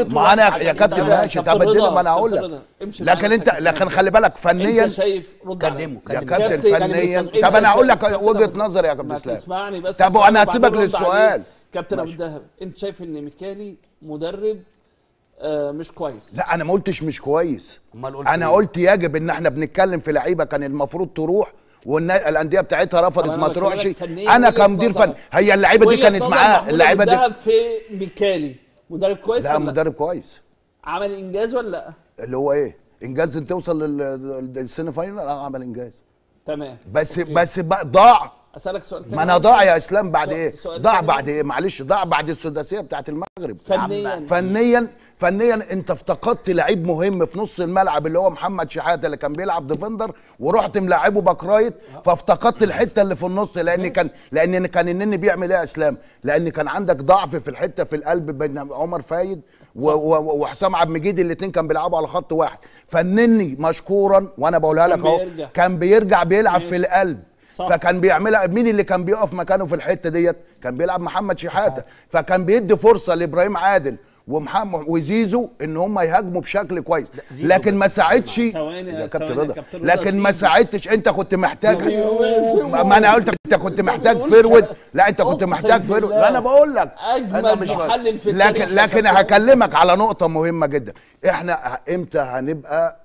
اديت له ما انا وقت يا عشان كابتن يتابع. ماشي كابتن طب اديني رضا، ما انا هقول كابتن لك رضا، امشي لكن معايا انت كابتن لكن رضا. خلي بالك فنيا انت شايف رد عليا. كلمه يا كلمه. كابتن كابتن، فنيا كابتن، طب انا هقول لك كابتن وجهه أبو- نظري يا كابتن ما اسلام تسمعني بس طب السؤال وانا وبعدين هسيبك رد عليه. للسؤال كابتن ابو الدهب انت شايف ان ميكالي مدرب آه مش كويس لا انا ما قلتش مش كويس امال قلت انا إيه؟ قلت يجب ان احنا بنتكلم في لعيبه كان المفروض تروح والانديه بتاعتها رفضت أنا ما بكلمك تروحش فنياً انا وجهة كمدير نظر. فن هي اللعيبه دي وجهة كانت نظر معاه محمود اللعيبه أبو دي الدهب في ميكالي مدرب كويس لا ولا مدرب كويس عمل انجاز ولا لا اللي هو ايه انجاز ان توصل لل- للسيمي فاينل اه عمل انجاز تمام بس بس بقى ضاع اسالك سؤال تاني ما انا ضاع يا اسلام بعد سؤال- ايه سؤال ضاع تاني. بعد ايه معلش ضاع بعد السداسيه بتاعت المغرب فنيا فنيا فنيا انت افتقدت لعيب مهم في نص الملعب اللي هو محمد شحاته اللي كان بيلعب ديفندر ورحت ملاعبه باك رايت فافتقدت الحته اللي في النص لان كان لان كان النني بيعمل ايه يا اسلام لان كان عندك ضعف في الحته في القلب بين عمر فايد و- و- وحسام عبد المجيد الاثنين كانوا بيلعبوا على خط واحد فالنني مشكورا وانا بقولها كان لك اهو بيرجع. كان بيرجع بيلعب في ماشي. القلب صح. فكان بيعملها مين اللي كان بيقف مكانه في الحته ديت كان بيلعب محمد شحاته فكان بيدي فرصه لابراهيم عادل ومحمد وزيزو ان هم يهاجموا بشكل كويس زيزو لكن بس. ما ساعدش ثواني يا يا كابتن ثواني يا رضا كابتن رضا، لكن ما زيزو. ساعدتش انت كنت محتاج زيزو. ما ما انا قلت انت كنت محتاج بقول فرود كده. لا انت كنت أقسم محتاج فرود بالله. لا انا بقول لك أجمل أنا مش محلل في لكن التاريخ يا لكن كابتن. هكلمك على نقطه مهمه جدا احنا امتى هنبقى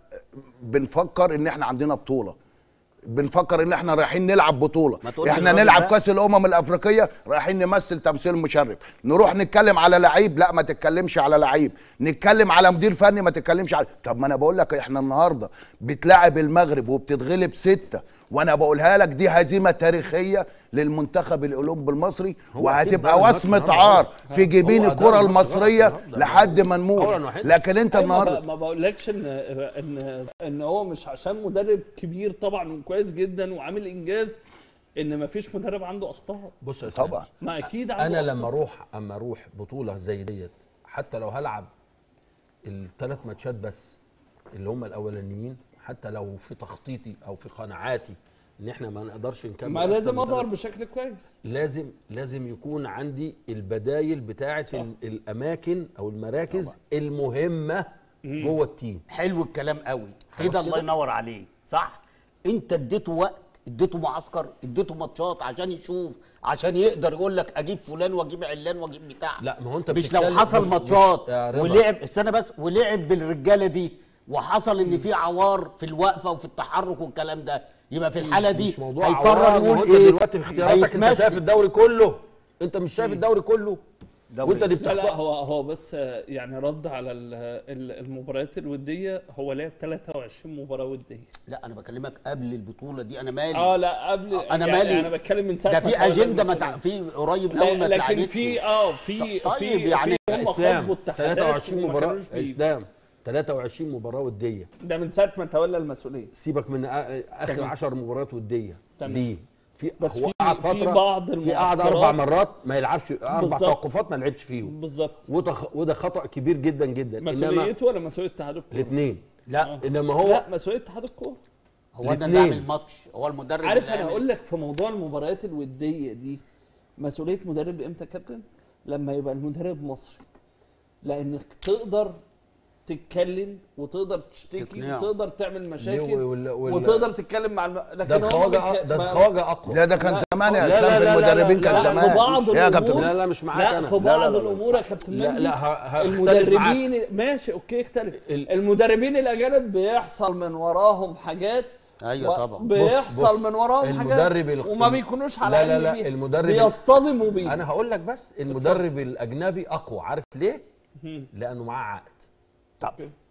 بنفكر ان احنا عندنا بطوله بنفكر ان احنا رايحين نلعب بطوله ما تقولش احنا الراجل نلعب ده. كاس الامم الافريقيه رايحين نمثل تمثيل مشرف نروح نتكلم على لعيب لا ما تتكلمش على لعيب نتكلم على مدير فني ما تتكلمش على طب ما انا بقول لك احنا النهارده بتلاعب المغرب وبتتغلب ستة وانا بقولها لك دي هزيمه تاريخيه للمنتخب الاولمبي المصري هو أكيد وهتبقى ده الماتش وصمه النهاردة. عار في هو جبين ده الكره الماتش المصريه النهاردة. لحد ما أولاً نموت وحيداً. لكن انت أيوة ما النهارده ب- ما بقولكش ان ان ان هو مش عشان مدرب كبير طبعا وكويس جدا وعامل انجاز ان ما فيش مدرب عنده اخطاء بص يا إسلام، طبعا ما اكيد عنده انا أخطاء. لما اروح اما اروح بطوله زي ديت حتى لو هلعب الثلاث ماتشات بس اللي هم الاولانيين حتى لو في تخطيطي او في قناعاتي ان احنا ما نقدرش نكمل ما أكتر لازم من اظهر ثلاث- بشكل كويس لازم لازم يكون عندي البدايل بتاعه ال- الاماكن او المراكز المهمه جوه التيم حلو الكلام قوي كده الله ينور عليه صح انت اديته وقت اديته معسكر اديته ماتشات عشان يشوف عشان يقدر يقول لك اجيب فلان واجيب علان واجيب بتاع لا، ما هو أنت مش لو بتتكلم- حصل بص- بص ماتشات يا رضا. ولعب استنى بس ولعب بالرجاله دي وحصل ان في عوار في الوقفه وفي التحرك والكلام ده يبقى في الحاله دي مش موضوع هيقرر عوار، ما هو يقول انت ايه دلوقتي في اختياراتك انت هيتمثل. شايف الدوري كله انت مش شايف الدوري كله دوري. وانت دي لا لا بتختار هو هو بس آه، يعني رد على ال- ال- المباريات الوديه هو لعب 23 مباراه وديه لا انا بكلمك قبل البطوله دي انا مالي اه لا قبل أنا يعني مالي. انا بتكلم من ساعه ده ما في تولى اجنده ما المسؤولية. تع... في قريب قوي ما لا- لكن اتلعبتش في اه في طيب في يعني في هم اسلام خاطبوا اتحادات 23 وما مباراه كانوش بي- اسلام 23 مباراه وديه ده من ساعه ما تولى المسؤوليه سيبك من آ- اخر تمام. 10 مباريات وديه تمام. ليه في بس هو في- قعد في فتره بعض في قعد المعسكرات- اربع مرات ما يلعبش اربع بالظبط. توقفات ما لعبش فيهم بالظبط وده خ- وده خطا كبير جدا جدا انما مسؤوليته ولا مسؤوليه اتحاد الكوره؟ الاثنين لا انما هو لا مسؤوليه اتحاد الكوره هو انا اللي الاتنين. بعمل ماتش هو المدرب عارف اللي انا يعمل. اقول لك في موضوع المباريات الوديه دي مسؤوليه مدرب امتى يا كابتن؟ لما يبقى المدرب مصري لانك تقدر تتكلم وتقدر تشتكي تقنعه. وتقدر تعمل مشاكل وال- وال- وال- وتقدر تتكلم مع الم... لكن ده هو الخواجه ما بيك- ده ما- الخواجه اقوى ده ده كان لا. زمان يا لا، لا، اسلام في لا، لا، المدربين لا، كان لا، لا، زمان في بعض يا الأمور- كابتن لا لا مش معاك لا انا في لا، بعض لا، لا، لا. الامور يا كابتن لا مجدي لا ه- هختلف المدربين ماشي اوكي اختلف ال- المدربين الاجانب بيحصل من وراهم حاجات ايوه و- طبعا. بيحصل بص، من وراهم حاجات المدرب الخ- وما بيكونوش على لا، لا، علم لا، بيها. المدرب- بيصطدموا بيه انا هقول لك بس المدرب الاجنبي اقوى عارف ليه لانه معاه عقد طب